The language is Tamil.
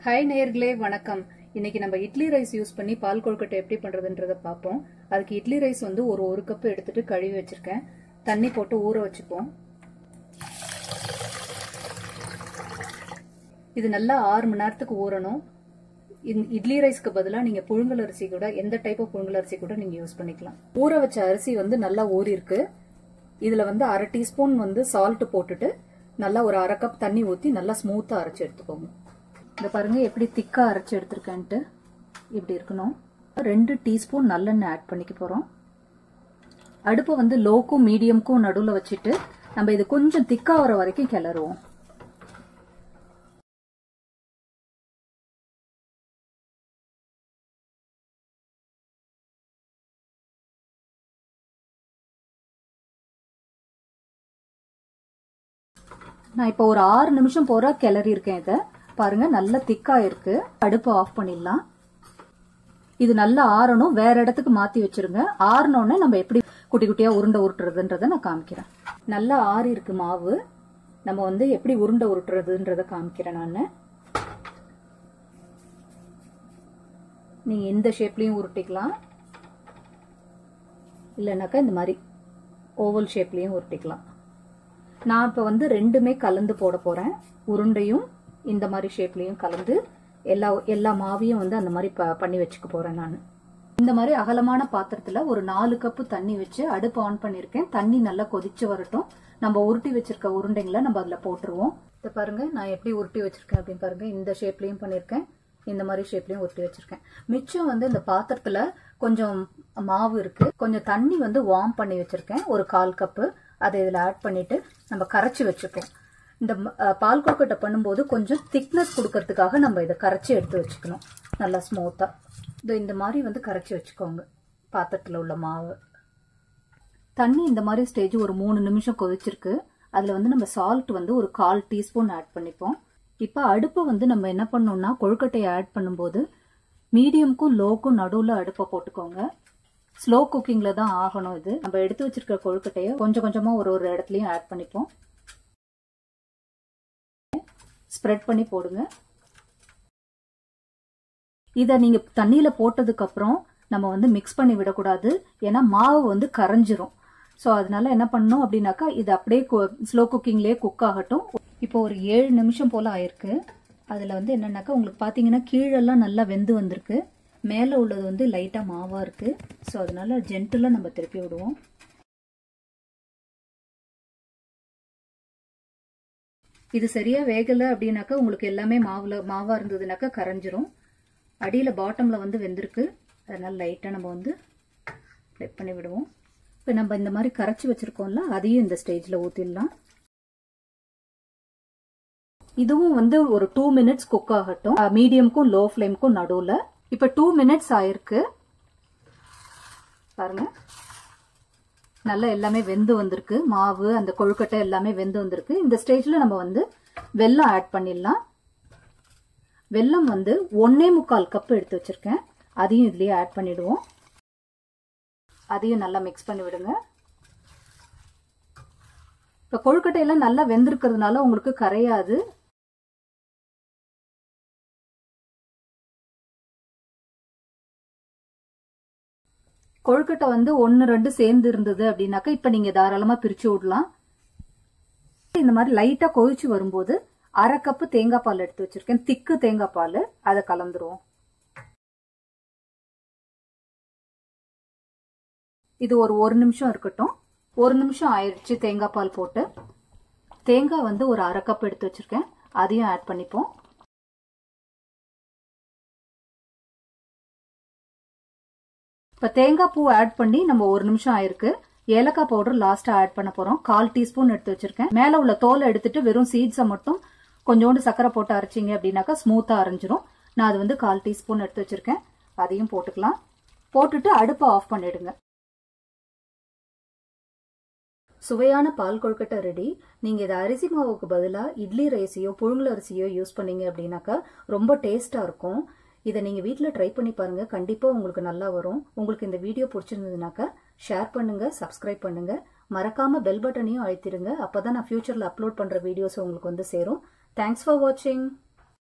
ஹாய் நேயர்களே வணக்கம் இன்னைக்கு நம்ம இட்லி ரைஸ் யூஸ் பண்ணி பால் கொழுக்கட்டை எப்படி பண்றதுன்றத பார்ப்போம் அதுக்கு இட்லி ரைஸ் வந்து ஒரு ஒரு கப் எடுத்துட்டு கழுவி வச்சிருக்கேன் தண்ணி போட்டு ஊற வச்சுப்போம் இது நல்லா ஆறு மணி நேரத்துக்கு ஊறணும் இந்த இட்லி ரைஸ்க்கு பதிலாக நீங்க புழுங்கல் அரிசி கூட எந்த டைப் ஆஃப் புழுங்கல் அரிசி கூட நீங்க யூஸ் பண்ணிக்கலாம் ஊற வச்ச அரிசி வந்து நல்லா ஊறி இருக்கு இதுல வந்து அரை டீஸ்பூன் வந்து சால்ட் போட்டுட்டு நல்லா ஒரு அரை கப் தண்ணி ஊத்தி நல்லா ஸ்மூத்தா அரைச்சு எடுத்துக்கோங்க இந்த பாருங்க எப்படி திக்கா அரைச்சு எடுத்திருக்கேன்ட்டு இப்படி இருக்கணும் ரெண்டு டீஸ்பூன் நல்லெண்ணெய் ஆட் பண்ணிக்க போறோம் அடுப்பை வந்து லோக்கும் மீடியம்க்கும் நடுவில் வச்சுட்டு நம்ம இது கொஞ்சம் திக்கா வர வரைக்கும் கிளறுவோம் நான் இப்போ ஒரு ஆறு நிமிஷம் போற கிளறி இருக்கேன் இதை பாருங்க நல்லா திக்கா இருக்கு அடுப்பு ஆஃப் பண்ணிடலாம் இது நல்லா ஆறணும் வேற இடத்துக்கு மாத்தி வச்சிருங்க ஆறினோடனே நம்ம எப்படி குட்டி குட்டியா உருண்டை உருட்டுறதுன்றத நான் காமிக்கிறேன் நல்லா ஆறி இருக்கு மாவு நம்ம வந்து எப்படி உருண்டை உருட்டுறதுன்றத காமிக்கிறேன் நான் நீங்க இந்த ஷேப்லயும் உருட்டிக்கலாம் இல்லைனாக்கா இந்த மாதிரி ஓவல் ஷேப்லயும் உருட்டிக்கலாம் நான் இப்போ வந்து ரெண்டுமே கலந்து போட போறேன் உருண்டையும் இந்த மாதிரி ஷேப்லயும் கலந்து எல்லா எல்லா மாவையும் வந்து அந்த மாதிரி பண்ணி வச்சுக்க போறேன் நான் இந்த மாதிரி அகலமான பாத்திரத்துல ஒரு நாலு கப்பு தண்ணி வச்சு அடுப்பு ஆன் பண்ணிருக்கேன் தண்ணி நல்லா கொதிச்சு வரட்டும் நம்ம உருட்டி வச்சிருக்க உருண்டைங்களை நம்ம அதுல போட்டுருவோம் இதை பாருங்க நான் எப்படி உருட்டி வச்சிருக்கேன் அப்படின்னு பாருங்க இந்த ஷேப்லயும் பண்ணிருக்கேன் இந்த மாதிரி ஷேப்லயும் உருட்டி வச்சிருக்கேன் மிச்சம் வந்து இந்த பாத்திரத்துல கொஞ்சம் மாவு இருக்கு கொஞ்சம் தண்ணி வந்து வார்ம் பண்ணி வச்சிருக்கேன் ஒரு கால் கப்பு அதை இதில் ஆட் பண்ணிட்டு நம்ம கரைச்சி வச்சுப்போம் இந்த பால் கொழுக்கட்டை பண்ணும்போது கொஞ்சம் திக்னஸ் கொடுக்கறதுக்காக நம்ம இதை கரைச்சி எடுத்து வச்சுக்கணும் நல்லா ஸ்மூத்தா இது இந்த மாதிரி வந்து கரைச்சி வச்சுக்கோங்க பாத்திரத்தில் உள்ள மாவு தண்ணி இந்த மாதிரி ஸ்டேஜ் ஒரு மூணு நிமிஷம் கொதிச்சிருக்கு அதில் வந்து நம்ம சால்ட் வந்து ஒரு கால் டீஸ்பூன் ஆட் பண்ணிப்போம் இப்போ அடுப்பை வந்து நம்ம என்ன பண்ணோம்னா கொழுக்கட்டையை ஆட் பண்ணும்போது மீடியம்க்கும் லோக்கும் நடுவில் அடுப்பை போட்டுக்கோங்க ஸ்லோ குக்கிங்ல தான் ஆகணும் இது நம்ம எடுத்து வச்சிருக்க கொழுக்கட்டைய கொஞ்சம் கொஞ்சமா ஒரு ஒரு இடத்துலயும் ஆட் பண்ணிப்போம் ஸ்ப்ரெட் பண்ணி போடுங்க இத நீங்க தண்ணியில போட்டதுக்கு அப்புறம் நம்ம வந்து மிக்ஸ் பண்ணி விடக்கூடாது ஏன்னா மாவு வந்து கரைஞ்சிரும் ஸோ அதனால என்ன பண்ணணும் அப்படின்னாக்கா இது அப்படியே ஸ்லோ குக்கிங்லேயே குக் ஆகட்டும் இப்போ ஒரு ஏழு நிமிஷம் போல ஆயிருக்கு அதுல வந்து என்னன்னாக்கா உங்களுக்கு பாத்தீங்கன்னா கீழெல்லாம் நல்லா வெந்து வந்திருக்கு மேலே உள்ளது வந்து லைட்டாக மாவாக இருக்குது ஸோ அதனால ஜென்டிலாக நம்ம திருப்பி விடுவோம் இது சரியாக வேகலை அப்படின்னாக்கா உங்களுக்கு எல்லாமே மாவில் மாவாக இருந்ததுனாக்கா கரைஞ்சிரும் அடியில் பாட்டமில் வந்து வெந்திருக்கு அதனால் லைட்டாக நம்ம வந்து ஃப்ளிப் பண்ணி விடுவோம் இப்போ நம்ம இந்த மாதிரி கரைச்சி வச்சுருக்கோம்ல அதையும் இந்த ஸ்டேஜில் ஊற்றிடலாம் இதுவும் வந்து ஒரு டூ மினிட்ஸ் குக் ஆகட்டும் மீடியம்க்கும் லோ ஃப்ளேம்க்கும் நடுவில் இப்ப டூ மினிட்ஸ் ஆயிருக்கு பாருங்க நல்லா எல்லாமே வெந்து வந்திருக்கு மாவு அந்த கொழுக்கட்டை எல்லாமே வெந்து வந்திருக்கு இந்த ஸ்டேஜ்ல நம்ம வந்து வெல்லம் ஆட் பண்ணிடலாம் வெல்லம் வந்து ஒன்னே முக்கால் கப் எடுத்து வச்சிருக்கேன் அதையும் இதுலயே ஆட் பண்ணிடுவோம் அதையும் நல்லா மிக்ஸ் பண்ணி விடுங்க இப்ப கொழுக்கட்டையெல்லாம் நல்லா வெந்திருக்கிறதுனால உங்களுக்கு கரையாது கொழுக்கட்டை வந்து ஒன்னு ரெண்டு சேர்ந்து இருந்தது அப்படின்னாக்கா இப்ப நீங்க தாராளமா பிரிச்சு விடலாம் இந்த மாதிரி லைட்டா கொதிச்சு வரும்போது அரை கப்பு தேங்காய் பால் எடுத்து வச்சிருக்கேன் திக்கு தேங்காய் பால் அதை கலந்துருவோம் இது ஒரு ஒரு நிமிஷம் இருக்கட்டும் ஒரு நிமிஷம் ஆயிடுச்சு தேங்காய் பால் போட்டு தேங்காய் வந்து ஒரு அரை கப் எடுத்து வச்சிருக்கேன் அதையும் ஆட் பண்ணிப்போம் இப்போ தேங்காய் பூ ஆட் பண்ணி நம்ம ஒரு நிமிஷம் ஆயிருக்கு ஏலக்காய் பவுடர் லாஸ்டா ஆட் பண்ண போறோம் கால் டீஸ்பூன் எடுத்து வச்சிருக்கேன் மேல உள்ள தோலை எடுத்துட்டு வெறும் சீட்ஸை மட்டும் கொஞ்சோண்டு சக்கரை போட்டு அரைச்சிங்க அப்படின்னாக்கா ஸ்மூத்தா அரைஞ்சிரும் நான் அது வந்து கால் டீஸ்பூன் எடுத்து வச்சிருக்கேன் அதையும் போட்டுக்கலாம் போட்டுட்டு அடுப்பை ஆஃப் பண்ணிடுங்க சுவையான பால் கொழுக்கட்டை ரெடி நீங்க இதை அரிசி மாவுக்கு பதிலாக இட்லி ரைஸையோ புழுங்கல் அரிசியோ யூஸ் பண்ணீங்க அப்படின்னாக்கா ரொம்ப டேஸ்டா இருக்கும் இதை நீங்கள் வீட்டில் ட்ரை பண்ணி பாருங்கள் கண்டிப்பாக உங்களுக்கு நல்லா வரும் உங்களுக்கு இந்த வீடியோ பிடிச்சிருந்ததுனாக்கா ஷேர் பண்ணுங்கள் சப்ஸ்கிரைப் பண்ணுங்கள் மறக்காமல் பெல் பட்டனையும் அழுத்திடுங்க அப்போ தான் நான் ஃபியூச்சரில் அப்லோட் பண்ணுற வீடியோஸ் உங்களுக்கு வந்து சேரும் தேங்க்ஸ் ஃபார் வாட்சிங்